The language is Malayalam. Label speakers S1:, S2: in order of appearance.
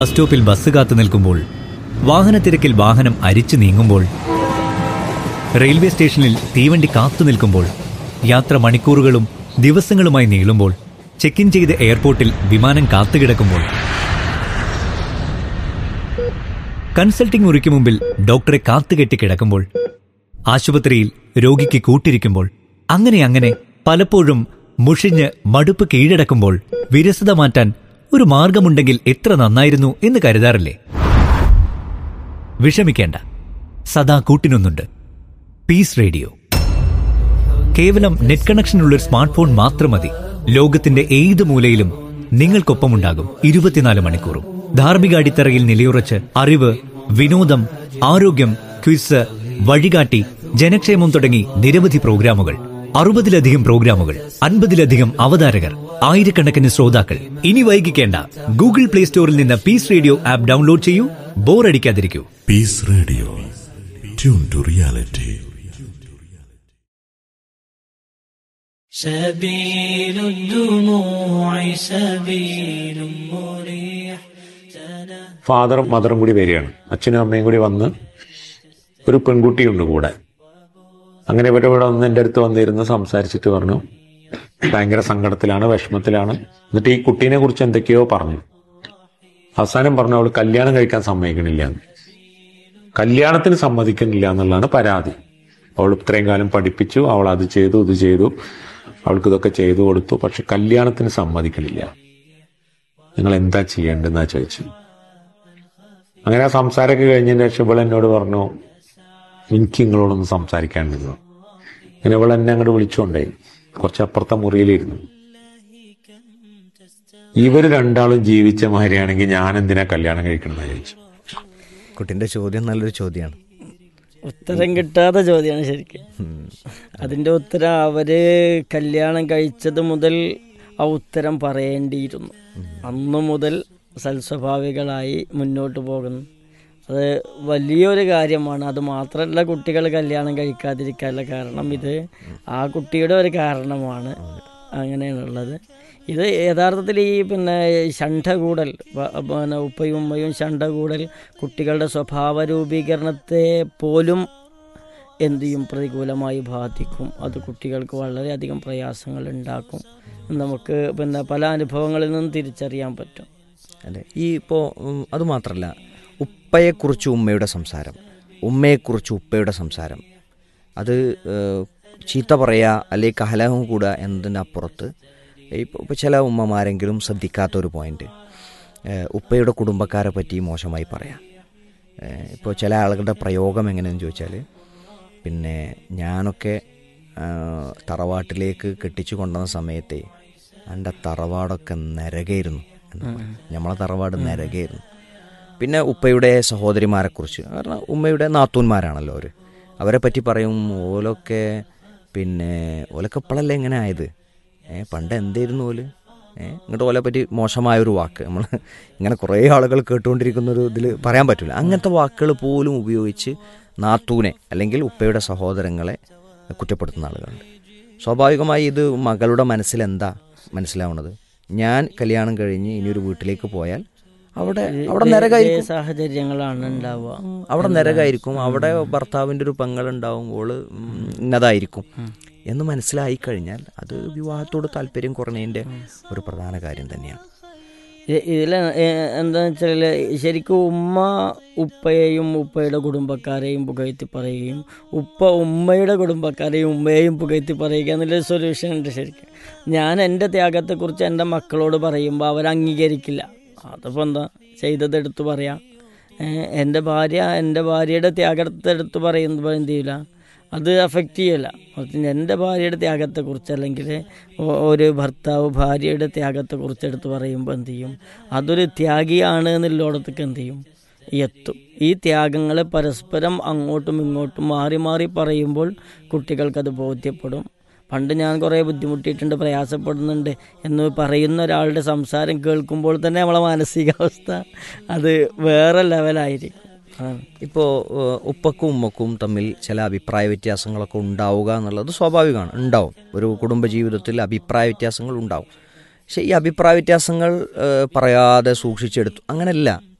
S1: ബസ് സ്റ്റോപ്പിൽ ബസ് കാത്തു നിൽക്കുമ്പോൾ വാഹനത്തിരക്കിൽ വാഹനം അരിച്ചു നീങ്ങുമ്പോൾ റെയിൽവേ സ്റ്റേഷനിൽ തീവണ്ടി കാത്തു നിൽക്കുമ്പോൾ യാത്ര മണിക്കൂറുകളും ദിവസങ്ങളുമായി നീളുമ്പോൾ ചെക്ക് ഇൻ ചെയ്ത് എയർപോർട്ടിൽ വിമാനം കാത്തുകിടക്കുമ്പോൾ കൺസൾട്ടിംഗ് മുറിക്ക് മുമ്പിൽ ഡോക്ടറെ കാത്തുകെട്ടി കിടക്കുമ്പോൾ ആശുപത്രിയിൽ രോഗിക്ക് കൂട്ടിരിക്കുമ്പോൾ അങ്ങനെ അങ്ങനെ പലപ്പോഴും മുഷിഞ്ഞ് മടുപ്പ് കീഴടക്കുമ്പോൾ വിരസത മാറ്റാൻ ഒരു മാർഗമുണ്ടെങ്കിൽ എത്ര നന്നായിരുന്നു എന്ന് കരുതാറില്ലേ വിഷമിക്കേണ്ട സദാ കൂട്ടിനൊന്നുണ്ട് പീസ് റേഡിയോ കേവലം നെറ്റ് കണക്ഷനുള്ള ഒരു സ്മാർട്ട് ഫോൺ മാത്രം മതി ലോകത്തിന്റെ ഏത് മൂലയിലും നിങ്ങൾക്കൊപ്പമുണ്ടാകും ഇരുപത്തിനാല് മണിക്കൂറും ധാർമ്മിക അടിത്തറയിൽ നിലയുറച്ച് അറിവ് വിനോദം ആരോഗ്യം ക്വിസ് വഴികാട്ടി ജനക്ഷേമം തുടങ്ങി നിരവധി പ്രോഗ്രാമുകൾ അറുപതിലധികം പ്രോഗ്രാമുകൾ അൻപതിലധികം അവതാരകർ ആയിരക്കണക്കിന് ശ്രോതാക്കൾ ഇനി വൈകിക്കേണ്ട ഗൂഗിൾ പ്ലേ സ്റ്റോറിൽ നിന്ന് പീസ് റേഡിയോ ആപ്പ് ഡൗൺലോഡ് ചെയ്യൂ ബോറടിക്കാതിരിക്കൂ
S2: Peace Radio. Tune to reality.
S3: سبيل الدموع سبيل مريح
S4: ഫാദറും മദറും കൂടി വരികയാണ് അച്ഛനും അമ്മയും കൂടി വന്ന് ഒരു പെൺകുട്ടിയുണ്ട് കൂടെ അങ്ങനെ ഇവരുടെ ഇവിടെ വന്ന് എൻ്റെ അടുത്ത് വന്നിരുന്ന് സംസാരിച്ചിട്ട് പറഞ്ഞു ഭയങ്കര സങ്കടത്തിലാണ് വിഷമത്തിലാണ് എന്നിട്ട് ഈ കുട്ടീനെ കുറിച്ച് എന്തൊക്കെയോ പറഞ്ഞു അവസാനം പറഞ്ഞു അവൾ കല്യാണം കഴിക്കാൻ സമ്മതിക്കണില്ല എന്ന്. കല്യാണത്തിന് സമ്മതിക്കുന്നില്ല എന്നുള്ളതാണ് പരാതി അവൾ ഇത്രയും കാലം പഠിപ്പിച്ചു അവൾ അത് ചെയ്തു ഇത് ചെയ്തു അവൾക്ക് ഇതൊക്കെ ചെയ്തു കൊടുത്തു പക്ഷെ കല്യാണത്തിന് സമ്മതിക്കണില്ല നിങ്ങൾ എന്താ ചെയ്യേണ്ടതെന്നാ ചോദിച്ചു അങ്ങനെ ആ സംസാരമൊക്കെ കഴിഞ്ഞതിന് ശേഷം ഇവൾ എന്നോട് പറഞ്ഞു എനിക്ക് നിങ്ങളോടൊന്ന് സംസാരിക്കാണ്ടിരുന്നു അങ്ങനെ ഇവൾ എന്നെ അങ്ങോട്ട് വിളിച്ചുകൊണ്ടേ കുറച്ചപ്പുറത്തെ മുറിയിലിരുന്നു ഇവർ രണ്ടാളും ജീവിച്ച മാതിരിയാണെങ്കിൽ ഞാൻ എന്തിനാ കല്യാണം കഴിക്കണമെന്ന് ചോദിച്ചു
S5: കുട്ടിന്റെ ചോദ്യം നല്ലൊരു ചോദ്യമാണ്
S6: ഉത്തരം കിട്ടാത്ത ചോദ്യമാണ് ശരിക്കും അതിൻ്റെ ഉത്തരം അവര് കല്യാണം കഴിച്ചത് മുതൽ ആ ഉത്തരം പറയേണ്ടിയിരുന്നു അന്നു മുതൽ സൽസ്വഭാവികളായി മുന്നോട്ട് പോകുന്നു അത് വലിയൊരു കാര്യമാണ് അത് മാത്രമല്ല കുട്ടികൾ കല്യാണം കഴിക്കാതിരിക്കാനുള്ള കാരണം ഇത് ആ കുട്ടിയുടെ ഒരു കാരണമാണ് അങ്ങനെയാണുള്ളത് ഇത് യഥാർത്ഥത്തിൽ ഈ പിന്നെ ഷണ്ഠ കൂടൽ പ- പിന്നെ ഉപ്പയും ഉമ്മയും ഷണ്ഠ കൂടൽ കുട്ടികളുടെ സ്വഭാവ രൂപീകരണത്തെ പോലും എന്ത് ചെയ്യും പ്രതികൂലമായി ബാധിക്കും അത് കുട്ടികൾക്ക് വളരെയധികം പ്രയാസങ്ങൾ ഉണ്ടാക്കും നമുക്ക് പിന്നെ പല അനുഭവങ്ങളിൽ നിന്നും തിരിച്ചറിയാൻ പറ്റും
S5: അല്ലേ ഈ ഇപ്പോൾ അത് മാത്രമല്ല ഉപ്പയെക്കുറിച്ച് ഉമ്മയുടെ സംസാരം ഉമ്മയെക്കുറിച്ച് ഉപ്പയുടെ സംസാരം അത് ഏഹ്, ചീത്ത പറയുക അല്ലെങ്കിൽ കലഹം കൂടുക എന്നതിനപ്പുറത്ത് ഇപ്പോൾ ഇപ്പോൾ ചില ഉമ്മമാരെങ്കിലും ശ്രദ്ധിക്കാത്ത ഒരു പോയിന്റ് ഏഹ്, ഉപ്പയുടെ കുടുംബക്കാരെ പറ്റി മോശമായി പറയാം ഏഹ്, ഇപ്പോൾ ചില ആളുകളുടെ പ്രയോഗം എങ്ങനെയെന്ന് ചോദിച്ചാൽ പിന്നെ ഞാനൊക്കെ ആ, തറവാട്ടിലേക്ക് കെട്ടിച്ചു കൊണ്ടുവന്ന സമയത്തെ എൻ്റെ തറവാടൊക്കെ നരകയായിരുന്നു എന്ന് പറയും. നമ്മളെ തറവാട് നരകയായിരുന്നു പിന്നെ ഉപ്പയുടെ സഹോദരിമാരെക്കുറിച്ച് കാരണം ഉമ്മയുടെ നാത്തൂന്മാരാണല്ലോ അവർ അവരെ പറ്റി പറയും ഓലൊക്കെ പിന്നെ ഓലൊക്കെ ഇപ്പോഴല്ലേ ഇങ്ങനെ ആയത് ഏ പണ്ട് എന്തായിരുന്നു ഓല് ഏ ഇങ്ങോട്ട് ഓലെ പറ്റി മോശമായ ഒരു വാക്ക് നമ്മൾ ഇങ്ങനെ കുറേ ആളുകൾ കേട്ടുകൊണ്ടിരിക്കുന്ന ഒരു ഇതിൽ പറയാൻ പറ്റില്ല അങ്ങനത്തെ വാക്കുകൾ പോലും ഉപയോഗിച്ച് നാത്തൂനെ അല്ലെങ്കിൽ ഉപ്പയുടെ സഹോദരങ്ങളെ കുറ്റപ്പെടുത്തുന്ന ആളുകളുണ്ട് സ്വാഭാവികമായി ഇത് മകളുടെ മനസ്സിൽ എന്താ മനസ്സിലാവുന്നത് ഞാൻ കല്യാണം കഴിഞ്ഞ് ഇനി ഒരു വീട്ടിലേക്ക് പോയാൽ അവിടെ അവിടെ
S6: ഇതേ-
S5: നരകായിരിക്കും
S6: ഇതേ സാഹചര്യങ്ങളാണ് ഉണ്ടാവുക
S5: അവിടെ നരകായിരിക്കും അവിടെ ഭർത്താവിൻ്റെ ഒരു പെങ്ങളുണ്ടാവും ഓള് ഉം, ഇന്നതായിരിക്കും എന്ന് മനസ്സിലായി കഴിഞ്ഞാൽ അത് വിവാഹത്തോട് താല്പര്യം കുറഞ്ഞതിൻ്റെ ഒരു പ്രധാന കാര്യം തന്നെയാണ്
S6: ഇതിൽ എന്താന്ന് വെച്ചാൽ ശരിക്കും ഉമ്മ ഉപ്പയെയും ഉപ്പയുടെ കുടുംബക്കാരെയും പുകഴ്ത്തി പറയുകയും ഉപ്പ ഉമ്മയുടെ കുടുംബക്കാരെയും ഉമ്മയെയും പുകഴ്ത്തി പറയുക എന്നുള്ളൊരു സൊല്യൂഷൻ ഉണ്ട് ശരിക്കും ഞാൻ എൻ്റെ ത്യാഗത്തെക്കുറിച്ച് എൻ്റെ മക്കളോട് പറയുമ്പോൾ അവർ അംഗീകരിക്കില്ല അതിപ്പോൾ എന്താ ചെയ്തത് എടുത്ത് പറയാം ഏഹ് എൻ്റെ ഭാര്യ എൻ്റെ ഭാര്യയുടെ ത്യാഗത്തെ എടുത്ത് പറയുമ്പോൾ എന്ത് ചെയ്യില്ല അത് അഫക്റ്റ് ചെയ്യില്ല മറിച്ച് എൻ്റെ ഭാര്യയുടെ ത്യാഗത്തെക്കുറിച്ച് അല്ലെങ്കിൽ ഒ- ഒരു ഭർത്താവ് ഭാര്യയുടെ ത്യാഗത്തെക്കുറിച്ച് എടുത്ത് പറയുമ്പോൾ എന്ത് ചെയ്യും അതൊരു ത്യാഗിയാണ് എന്നുള്ളിടത്തേക്ക് എന്ത് ചെയ്യും എത്തും ഈ ത്യാഗങ്ങളെ പരസ്പരം അങ്ങോട്ടും ഇങ്ങോട്ടും മാറി മാറി പറയുമ്പോൾ കുട്ടികൾക്കത് ബോധ്യപ്പെടും പണ്ട് ഞാൻ കുറേ ബുദ്ധിമുട്ടിയിട്ടുണ്ട് പ്രയാസപ്പെടുന്നുണ്ട് എന്ന് പറയുന്ന ഒരാളുടെ സംസാരം കേൾക്കുമ്പോൾ തന്നെ നമ്മളെ മാനസികാവസ്ഥ അത് വേറെ ലെവലായിരിക്കും അതാണ്
S5: ഇപ്പോൾ ഉപ്പക്കും ഉമ്മക്കും തമ്മിൽ ചില അഭിപ്രായ വ്യത്യാസങ്ങളൊക്കെ ഉണ്ടാവുക എന്നുള്ളത് സ്വാഭാവികമാണ് ഉണ്ടാവും ഒരു കുടുംബജീവിതത്തിൽ അഭിപ്രായ വ്യത്യാസങ്ങൾ ഉണ്ടാവും പക്ഷെ ഈ അഭിപ്രായ വ്യത്യാസങ്ങൾ ഏഹ്, പറയാതെ സൂക്ഷിച്ചെടുത്തു അങ്ങനെയല്ല